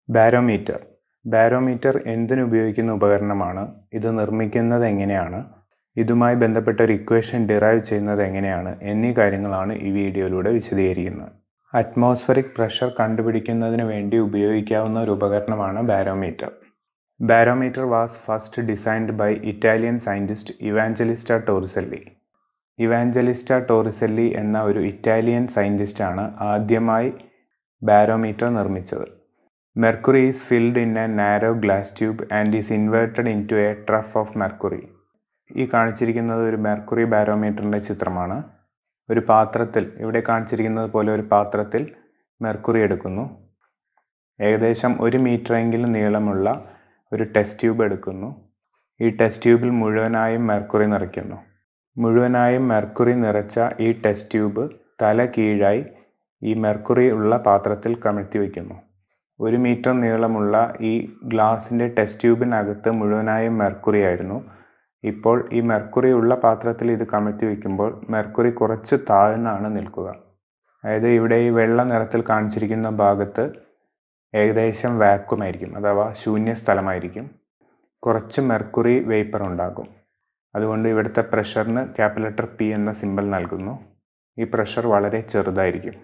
Barometer barometer എന്തിന് ഉപയോഗിക്കുന്ന ഉപകരണമാണ് ഇത് നിർമ്മിക്കുന്നത് എങ്ങനെയാണ് ഇതുമായി ബന്ധപ്പെട്ട ഒരു ഇക്വേഷൻ ഡിറൈവ് ചെയ്യുന്നത് എങ്ങനെയാണ് എന്നീ കാര്യങ്ങളാണ് ഈ വീഡിയോയിലൂടെ വിശദീകരിക്കുന്നത് അറ്റ്മോസ്ഫറിക് പ്രഷർ കണ്ടുപിടിക്കുന്നതിന് വേണ്ടി ഉപയോഗിക്കാവുന്ന ഒരു ഉപകരണമാണ് barometer barometer was first designed by Italian scientist Evangelista Torricelli Evangelista Torricelli എന്ന ഒരു ഇറ്റാലിയൻ സയൻറ്റിസ്റ്റാണ് ആദ്യമായി ബാരോമീറ്റർ നിർമ്മിച്ചത് mercury is filled in a narrow glass tube and is inverted into a trough of mercury ഈ കാണിച്ചിരിക്കുന്നത് ഒരു mercury ബാരോമീറ്ററിൻ്റെ ചിത്രമാണ് ഒരു പാത്രത്തിൽ ഇവിടെ കാണിച്ചിരിക്കുന്നത് പോലെ ഒരു പാത്രത്തിൽ മെർക്കുറി എടുക്കുന്നു ഏകദേശം ഒരു മീറ്ററെങ്കിലും നീളമുള്ള ഒരു ടെസ്റ്റ് ട്യൂബ് എടുക്കുന്നു ഈ ടെസ്റ്റ് ട്യൂബിൽ മുഴുവനായും മെർക്കുറി നിറയ്ക്കുന്നു മുഴുവനായും മെർക്കുറി നിറച്ച ഈ ടെസ്റ്റ് ട്യൂബ് തല കീഴായി ഈ മെർക്കുറി ഉള്ള പാത്രത്തിൽ കമഴ്ത്തി വയ്ക്കുന്നു ഒരു മീറ്റർ നീളമുള്ള ഈ ഗ്ലാസിൻ്റെ ടെസ്റ്റ് ട്യൂബിനകത്ത് മുഴുവനായും മെർക്കുറി ആയിരുന്നു ഇപ്പോൾ ഈ മെർക്കുറി ഉള്ള പാത്രത്തിൽ ഇത് കമഴ്ത്തി വയ്ക്കുമ്പോൾ മെർക്കുറി കുറച്ച് താഴ്ന്നാണ് നിൽക്കുക അതായത് ഇവിടെ ഈ വെള്ള നിറത്തിൽ കാണിച്ചിരിക്കുന്ന ഭാഗത്ത് ഏകദേശം വാക്വം ആയിരിക്കും അഥവാ ശൂന്യ സ്ഥലമായിരിക്കും കുറച്ച് മെർക്കുറി വേപ്പർ ഉണ്ടാകും അതുകൊണ്ട് ഇവിടുത്തെ പ്രഷറിന് ക്യാപിലേറ്റർ പി എന്ന സിമ്പൽ നൽകുന്നു ഈ പ്രഷർ വളരെ ചെറുതായിരിക്കും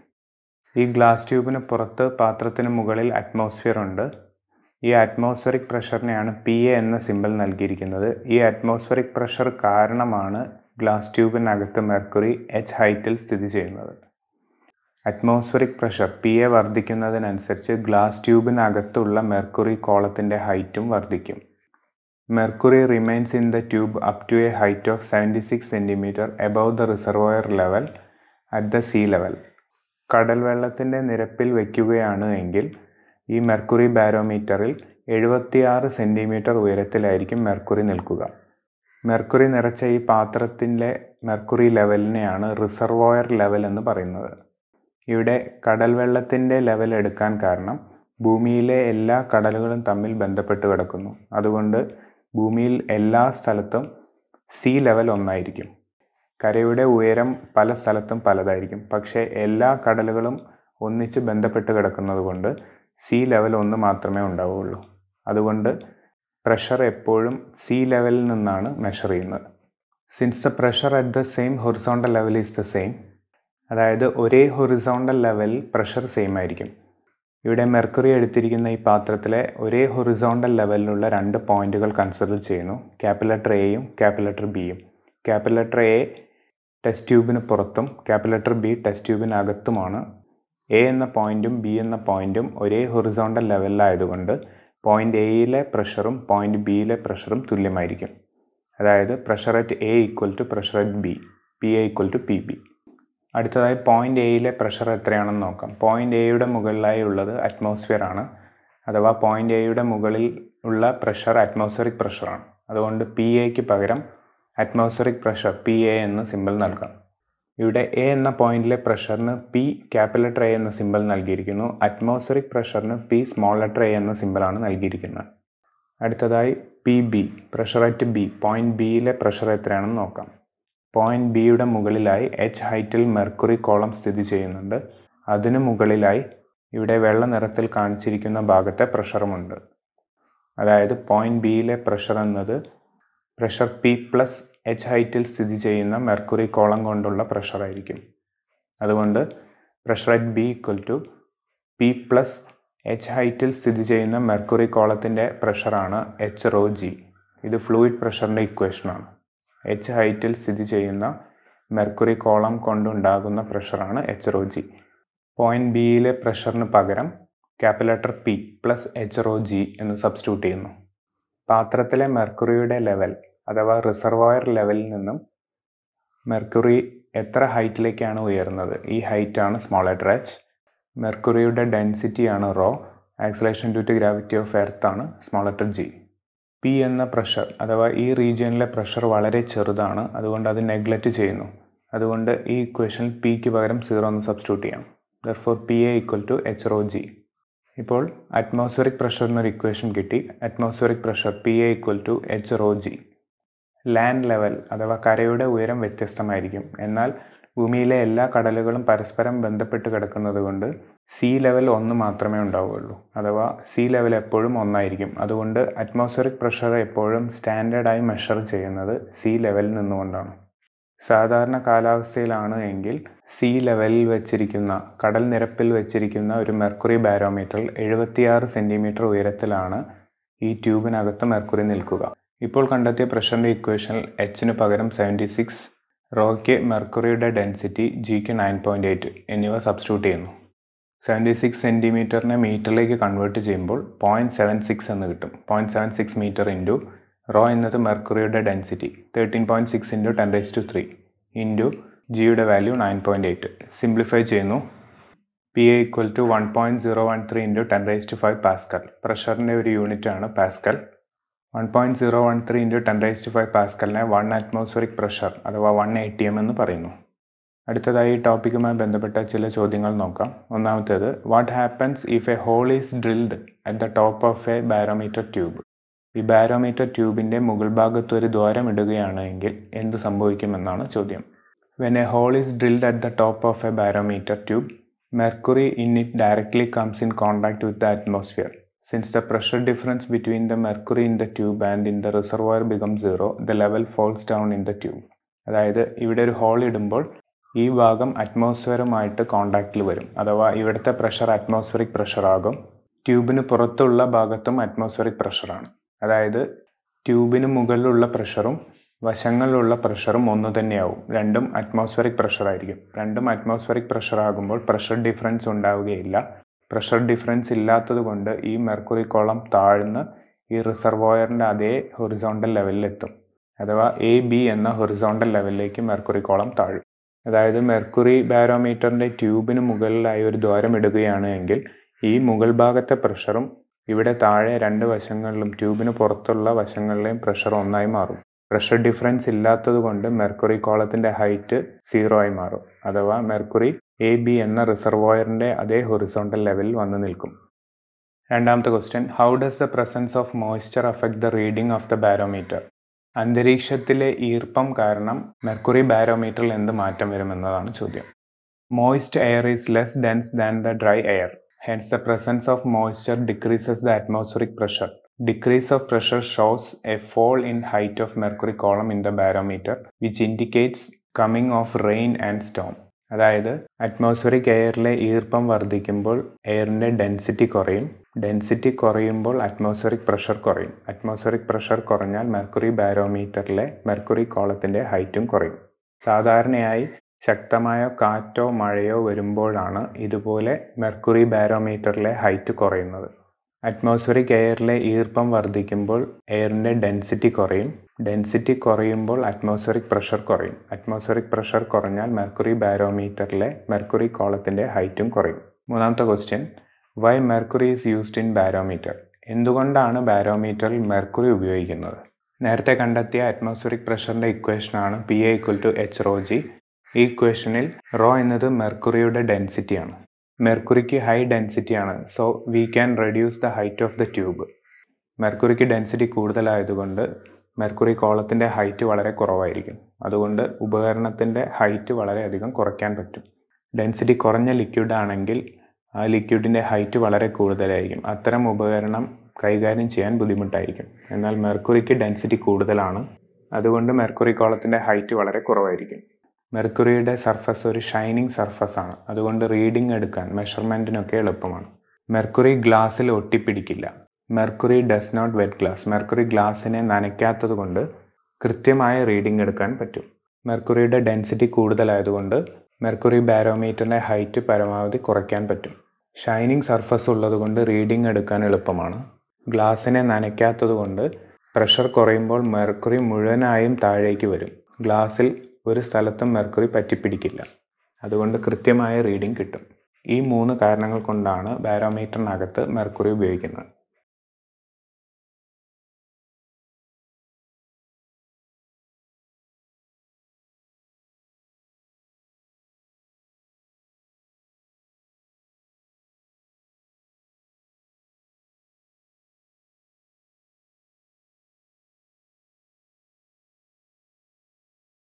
ഈ ഗ്ലാസ് ട്യൂബിന് പുറത്ത് പാത്രത്തിന് മുകളിൽ അറ്റ്മോസ്ഫിയർ ഉണ്ട് ഈ അറ്റ്മോസ്ഫറിക് പ്രഷറിനെയാണ് പി എ എന്ന സിമ്പൽ നൽകിയിരിക്കുന്നത് ഈ അറ്റ്മോസ്ഫറിക് പ്രഷർ കാരണമാണ് ഗ്ലാസ് ട്യൂബിനകത്ത് മെർക്കുറി എച്ച് ഹൈറ്റിൽ സ്ഥിതി ചെയ്യുന്നത് അറ്റ്മോസ്ഫറിക് പ്രഷർ പി എ വർദ്ധിക്കുന്നതിനനുസരിച്ച് ഗ്ലാസ് ട്യൂബിനകത്തുള്ള മെർക്കുറി കോളത്തിൻ്റെ ഹൈറ്റും വർദ്ധിക്കും mercury remains in the tube up to a height of seventy six centimetre above the reservoir level at the sea level കടൽ വെള്ളത്തിൻ്റെ നിരപ്പിൽ വയ്ക്കുകയാണ് എങ്കിൽ ഈ മെർക്കുറി ബാരോമീറ്ററിൽ എഴുപത്തിയാറ് സെൻറ്റിമീറ്റർ ഉയരത്തിലായിരിക്കും മെർക്കുറി നിൽക്കുക മെർക്കുറി നിറച്ച ഈ പാത്രത്തിൻ്റെ മെർക്കുറി ലെവലിനെയാണ് റിസർവോയർ ലെവൽ എന്ന് പറയുന്നത് ഇവിടെ കടൽ വെള്ളത്തിൻ്റെ ലെവൽ എടുക്കാൻ കാരണം ഭൂമിയിലെ എല്ലാ കടലുകളും തമ്മിൽ ബന്ധപ്പെട്ട് കിടക്കുന്നു അതുകൊണ്ട് ഭൂമിയിൽ എല്ലാ സ്ഥലത്തും സീ ലെവൽ ഒന്നായിരിക്കും കരയുടെ ഉയരം പല സ്ഥലത്തും പലതായിരിക്കും പക്ഷേ എല്ലാ കടലുകളും ഒന്നിച്ച് ബന്ധപ്പെട്ട് കിടക്കുന്നത് കൊണ്ട് സീ ലെവൽ ഒന്ന് മാത്രമേ ഉണ്ടാവുകയുള്ളൂ അതുകൊണ്ട് പ്രഷർ എപ്പോഴും സീ ലെവലിൽ നിന്നാണ് മെഷർ ചെയ്യുന്നത് since the pressure at the same horizontal level is the same അതായത് ഒരേ ഹൊറിസോണ്ടൽ ലെവൽ പ്രഷർ സെയിം ആയിരിക്കും ഇവിടെ മെർക്കുറി എടുത്തിരിക്കുന്ന ഈ പാത്രത്തിലെ ഒരേ ഹൊറിസോണ്ടൽ ലെവലിലുള്ള രണ്ട് പോയിന്റുകൾ കൺസിഡർ ചെയ്യുന്നു ക്യാപിലേറ്റർ എയും ക്യാപിലേറ്റർ ബിയും ക്യാപിലേറ്റർ എ ടെസ്റ്റ് ട്യൂബിന് പുറത്തും ക്യാപിലേറ്റർ ബി ടെസ്റ്റ് ട്യൂബിനകത്തുമാണ് എ എന്ന പോയിന്റും ബി എന്ന പോയിന്റും ഒരേ ഹൊറിസോണ്ടൽ ലെവലിലായതുകൊണ്ട് പോയിന്റ് എയിലെ പ്രഷറും പോയിന്റ് ബിയിലെ പ്രഷറും തുല്യമായിരിക്കും അതായത് pressure at A equal to pressure at B P A equal to P B അടുത്തതായി പോയിന്റ് എയിലെ പ്രഷർ എത്രയാണെന്ന് നോക്കാം പോയിന്റ് എയുടെ മുകളിലായി ഉള്ളത് അറ്റ്മോസ്ഫിയർ ആണ് അഥവാ പോയിന്റ് എയുടെ മുകളിൽ ഉള്ള പ്രഷർ അറ്റ്മോസ്ഫറിക് പ്രഷറാണ് അതുകൊണ്ട് പി എക്ക് പകരം അറ്റ്മോസ്ഫറിക് പ്രഷർ പി എ എന്ന സിമ്പൽ നൽകാം ഇവിടെ എ എന്ന പോയിന്റിലെ പ്രഷറിന് പി ക്യാപിറ്റൽ എ എന്ന സിമ്പൽ നൽകിയിരിക്കുന്നു അറ്റ്മോസ്ഫറിക് പ്രഷറിന് പി സ്മോൾ ലെറ്റർ എ എന്ന സിമ്പലാണ് നൽകിയിരിക്കുന്നത് അടുത്തതായി P B pressure at B point ബിയിലെ പ്രഷർ എത്രയാണെന്ന് നോക്കാം പോയിന്റ് ബിയുടെ മുകളിലായി എച്ച് ഹൈറ്റിൽ മെർക്കുറി കോളം സ്ഥിതി ചെയ്യുന്നുണ്ട് അതിനു മുകളിലായി ഇവിടെ വെള്ള നിറത്തിൽ കാണിച്ചിരിക്കുന്ന ഭാഗത്തെ പ്രഷറുമുണ്ട് അതായത് പോയിന്റ് ബിയിലെ പ്രഷർ എന്നത് പ്രഷർ പി പ്ലസ് എച്ച് ഹൈറ്റിൽ സ്ഥിതി ചെയ്യുന്ന മെർക്കുറി കോളം കൊണ്ടുള്ള പ്രഷറായിരിക്കും അതുകൊണ്ട് pressure at B equal to P plus H ഹൈറ്റിൽ സ്ഥിതി ചെയ്യുന്ന മെർക്കുറി കോളത്തിൻ്റെ പ്രഷറാണ് എച്ച് റോ ജി ഇത് ഫ്ലൂയിഡ് പ്രഷറിൻ്റെ ഇക്വേഷനാണ് എച്ച് ഹൈറ്റിൽ സ്ഥിതി ചെയ്യുന്ന മെർക്കുറി കോളം കൊണ്ടുണ്ടാകുന്ന പ്രഷറാണ് എച്ച് റോ ജി പോയിന്റ് ബിയിലെ പ്രഷറിന് പകരം capital P plus H rho G എന്ന് സബ്സ്റ്റിറ്റ്യൂട്ട് ചെയ്യുന്നു പാത്രത്തിലെ മെർക്കുറിയുടെ ലെവൽ അഥവാ റിസർവോയർ ലെവലിൽ നിന്നും മെർക്കുറി എത്ര ഹൈറ്റിലേക്കാണ് ഉയർന്നത് ഈ ഹൈറ്റാണ് സ്മോൾ ലെറ്റർ എച്ച് മെർക്കുറിയുടെ ഡെൻസിറ്റി ആണ് rho acceleration due to gravity of earth ആണ് സ്മോൾ ലെറ്റർ ജി പി എന്ന പ്രഷർ അഥവാ ഈ റീജിയനിലെ പ്രഷർ വളരെ ചെറുതാണ് അതുകൊണ്ട് അത് നെഗ്ലക്റ്റ് ചെയ്യുന്നു അതുകൊണ്ട് ഈ ഇക്വേഷനിൽ പിക്ക് പകരം സീറോ എന്ന് സബ്സ്റ്റിറ്റ്യൂട്ട് ചെയ്യാം therefore P A equal to H rho G ഇപ്പോൾ അറ്റ്മോസ്ഫറിക് പ്രഷറിനൊരു ഇക്വേഷൻ കിട്ടി atmospheric pressure P A equal to H rho G land level അഥവാ കരയുടെ ഉയരം വ്യത്യസ്തമായിരിക്കും എന്നാൽ ഭൂമിയിലെ എല്ലാ കടലുകളും പരസ്പരം ബന്ധപ്പെട്ട് കിടക്കുന്നത് കൊണ്ട് സി ലെവൽ ഒന്ന് മാത്രമേ ഉണ്ടാവുകയുള്ളൂ അഥവാ സി ലെവൽ എപ്പോഴും ഒന്നായിരിക്കും അതുകൊണ്ട് അറ്റ്മോസ്ഫിയറിക് പ്രഷർ എപ്പോഴും സ്റ്റാൻഡേർഡായി മെഷർ ചെയ്യുന്നത് സി ലെവലിൽ നിന്നുകൊണ്ടാണ് സാധാരണ കാലാവസ്ഥയിലാണ് എങ്കിൽ സി ലെവലിൽ വെച്ചിരിക്കുന്ന കടൽ നിരപ്പിൽ വെച്ചിരിക്കുന്ന ഒരു മെർക്കുറി ബാരോമീറ്ററിൽ എഴുപത്തിയാറ് സെൻറ്റിമീറ്റർ ഉയരത്തിലാണ് ഈ ട്യൂബിനകത്ത് മെർക്കുറി നിൽക്കുക ഇപ്പോൾ കണ്ടെത്തിയ പ്രഷറിൻ്റെ ഇക്വേഷനിൽ എച്ചിന് പകരം സെവൻറ്റി സിക്സ് റോയ്ക്ക് മെർക്കുറിയുടെ ഡെൻസിറ്റി ജിക്ക് നയൻ പോയിൻറ്റ് എയ്റ്റ് എന്നിവ സബ്സ്റ്റിറ്റ്യൂട്ട് ചെയ്യുന്നു സെവൻറ്റി സിക്സ് സെൻറ്റിമീറ്ററിനെ മീറ്ററിലേക്ക് കൺവേർട്ട് ചെയ്യുമ്പോൾ പോയിൻറ്റ് സെവൻ സിക്സ് എന്ന് കിട്ടും point seven six metre into rho എന്നത് മെർക്കുറിയുടെ density thirteen point six into ten raise to three into ജിയുടെ value nine point eight simplify ചെയ്യുന്നു P A equal to one point zero one three into ten raise to five pascal പ്രഷറിൻ്റെ ഒരു unit ആണ് pascal one point zero one three into ten raise to five പാസ്കലിനെ one atmospheric pressure അഥവാ one A T M എന്ന് പറയുന്നു അടുത്തതായി ഈ ടോപ്പിക്കുമായി ബന്ധപ്പെട്ട ചില ചോദ്യങ്ങൾ നോക്കാം ഒന്നാമത്തേത് what happens if a hole is drilled at the top of a barometer tube ഈ ബാരോമീറ്റർ ട്യൂബിൻ്റെ മുകൾ ഭാഗത്ത് ഒരു ദ്വാരം ഇടുകയാണ് എങ്കിൽ എന്ത് സംഭവിക്കുമെന്നാണ് ചോദ്യം when a hole is drilled at the top of a barometer tube mercury in it directly comes in contact with the atmosphere since the pressure difference between the mercury in the tube and in the reservoir become zero the level false down in the tube അതായത് ഇവിടെ ഒരു whole ഇടുമ്പോൾ ഈ ഭാഗം അറ്റ്മോസ്ഫിയറുമായിട്ട് കോണ്ടാക്റ്റിൽ വരും അഥവാ ഇവിടുത്തെ pressure atmospheric pressure ആകും ട്യൂബിന് പുറത്തുള്ള ഭാഗത്തും അറ്റ്മോസ്ഫിയറിക് പ്രഷറാണ് അതായത് ട്യൂബിന് മുകളിലുള്ള പ്രഷറും വശങ്ങളിലുള്ള പ്രഷറും ഒന്ന് തന്നെയാവും രണ്ടും അറ്റ്മോസ്ഫിയറിക് പ്രഷർ ആയിരിക്കും രണ്ടും അറ്റ്മോസ്ഫിയറിക് പ്രഷർ ആകുമ്പോൾ പ്രഷർ ഡിഫറൻസ് ഉണ്ടാവുകയില്ല പ്രഷർ ഡിഫറൻസ് ഇല്ലാത്തത് കൊണ്ട് ഈ മെർക്കുറി കോളം താഴ്ന്ന് ഈ റിസർവോയറിൻ്റെ അതേ ഹൊറിസോണ്ടൽ ലെവലിലെത്തും അഥവാ എ ബി എന്ന ഹൊറിസോണ്ടൽ ലെവലിലേക്ക് മെർക്കുറി കോളം താഴും അതായത് മെർക്കുറി ബാരോമീറ്ററിൻ്റെ ട്യൂബിന് മുകളിലായി ഒരു ദ്വാരം ഇടുകയാണ് എങ്കിൽ ഈ മുകൾ ഭാഗത്തെ പ്രഷറും ഇവിടെ താഴെ രണ്ട് വശങ്ങളിലും ട്യൂബിന് പുറത്തുള്ള വശങ്ങളിലെയും പ്രഷർ ഒന്നായി മാറും പ്രഷർ ഡിഫറൻസ് ഇല്ലാത്തത് കൊണ്ട് മെർക്കുറി കോളത്തിൻ്റെ ഹൈറ്റ് സീറോ ആയി മാറും അഥവാ മെർക്കുറി എ ബി എന്ന റിസർവോയറിൻ്റെ അതേ ഹൊറിസോണ്ടൽ ലെവലിൽ വന്ന് നിൽക്കും രണ്ടാമത്തെ question how does the presence of moisture affect the reading of the barometer അന്തരീക്ഷത്തിലെ ഈർപ്പം കാരണം മെർക്കുറി ബാരോമീറ്ററിൽ എന്ത് മാറ്റം വരുമെന്നതാണ് ചോദ്യം moist air is less dense than the dry air hence the presence of moisture decreases the atmospheric pressure. Decrease of pressure shows a fall in height of mercury column in the barometer which indicates coming of rain and storm. അതായത് atmospheric എയറിലെ ഈർപ്പം വർദ്ധിക്കുമ്പോൾ എയറിൻ്റെ density കുറയും density കുറയുമ്പോൾ atmospheric pressure കുറയും atmospheric pressure കുറഞ്ഞാൽ mercury ബാരോമീറ്ററിലെ മെർക്കുറി കോളത്തിൻ്റെ ഹൈറ്റും കുറയും സാധാരണയായി ശക്തമായ കാറ്റോ മഴയോ വരുമ്പോഴാണ് ഇതുപോലെ മെർക്കുറി ബാരോമീറ്ററിലെ ഹൈറ്റ് കുറയുന്നത് അറ്റ്മോസ്ഫറിക് എയറിലെ ഈർപ്പം വർദ്ധിക്കുമ്പോൾ എയറിൻ്റെ ഡെൻസിറ്റി കുറയും ഡെൻസിറ്റി കുറയുമ്പോൾ അറ്റ്മോസ്ഫറിക് പ്രഷർ കുറയും അറ്റ്മോസ്ഫറിക് പ്രഷർ കുറഞ്ഞാൽ മെർക്കുറി ബാരോമീറ്ററിലെ മെർക്കുറി കോളത്തിൻ്റെ ഹൈറ്റും കുറയും മൂന്നാമത്തെ question why mercury is used in barometer എന്തുകൊണ്ടാണ് ബാരോമീറ്ററിൽ മെർക്കുറി ഉപയോഗിക്കുന്നത് നേരത്തെ കണ്ടെത്തിയ അറ്റ്മോസ്ഫറിക് പ്രഷറിൻ്റെ ഇക്വേഷനാണ് P A equal to H rho G ഈ ഇക്വേഷനിൽ റോ എന്നത് മെർക്കുറിയുടെ ഡെൻസിറ്റിയാണ് മെർക്കുറിക്ക് ഹൈ ഡെൻസിറ്റിയാണ് so we can reduce the height of the tube മെർക്കുറിക്ക് ഡെൻസിറ്റി കൂടുതലായതുകൊണ്ട് മെർക്കുറി കോളത്തിൻ്റെ ഹൈറ്റ് വളരെ കുറവായിരിക്കും അതുകൊണ്ട് ഉപകരണത്തിൻ്റെ ഹൈറ്റ് വളരെയധികം കുറയ്ക്കാൻ പറ്റും ഡെൻസിറ്റി കുറഞ്ഞ ലിക്വിഡ് ആണെങ്കിൽ ആ ലിക്വിഡിൻ്റെ ഹൈറ്റ് വളരെ കൂടുതലായിരിക്കും അത്തരം ഉപകരണം കൈകാര്യം ചെയ്യാൻ ബുദ്ധിമുട്ടായിരിക്കും എന്നാൽ മെർക്കുറിക്ക് ഡെൻസിറ്റി കൂടുതലാണ് അതുകൊണ്ട് മെർക്കുറി കോളത്തിൻ്റെ ഹൈറ്റ് വളരെ കുറവായിരിക്കും മെർക്കുറിയുടെ സർഫസ് ഒരു ഷൈനിങ് സർഫസ് ആണ് അതുകൊണ്ട് റീഡിംഗ് എടുക്കാൻ മെഷർമെൻറ്റിനൊക്കെ എളുപ്പമാണ് മെർക്കുറി ഗ്ലാസ്സിൽ ഒട്ടിപ്പിടിക്കില്ല mercury does not wet glass mercury ഗ്ലാസ്സിനെ നനയ്ക്കാത്തത് കൊണ്ട് കൃത്യമായ റീഡിംഗ് എടുക്കാൻ പറ്റും മെർക്കുറിയുടെ ഡെൻസിറ്റി കൂടുതലായതുകൊണ്ട് മെർക്കുറി ബാരോമീറ്ററിൻ്റെ ഹൈറ്റ് പരമാവധി കുറയ്ക്കാൻ പറ്റും ഷൈനിങ് സർഫസ് ഉള്ളതുകൊണ്ട് റീഡിംഗ് എടുക്കാൻ എളുപ്പമാണ് ഗ്ലാസ്സിനെ നനയ്ക്കാത്തത് കൊണ്ട് പ്രഷർ കുറയുമ്പോൾ മെർക്കുറി മുഴുവനായും താഴേക്ക് വരും ഗ്ലാസ്സിൽ ഒരു സ്ഥലത്തും മെർക്കുറി പറ്റിപ്പിടിക്കില്ല അതുകൊണ്ട് കൃത്യമായ റീഡിംഗ് കിട്ടും ഈ മൂന്ന് കാരണങ്ങൾ കൊണ്ടാണ് ബാരോമീറ്ററിനകത്ത് മെർക്കുറി ഉപയോഗിക്കുന്നത്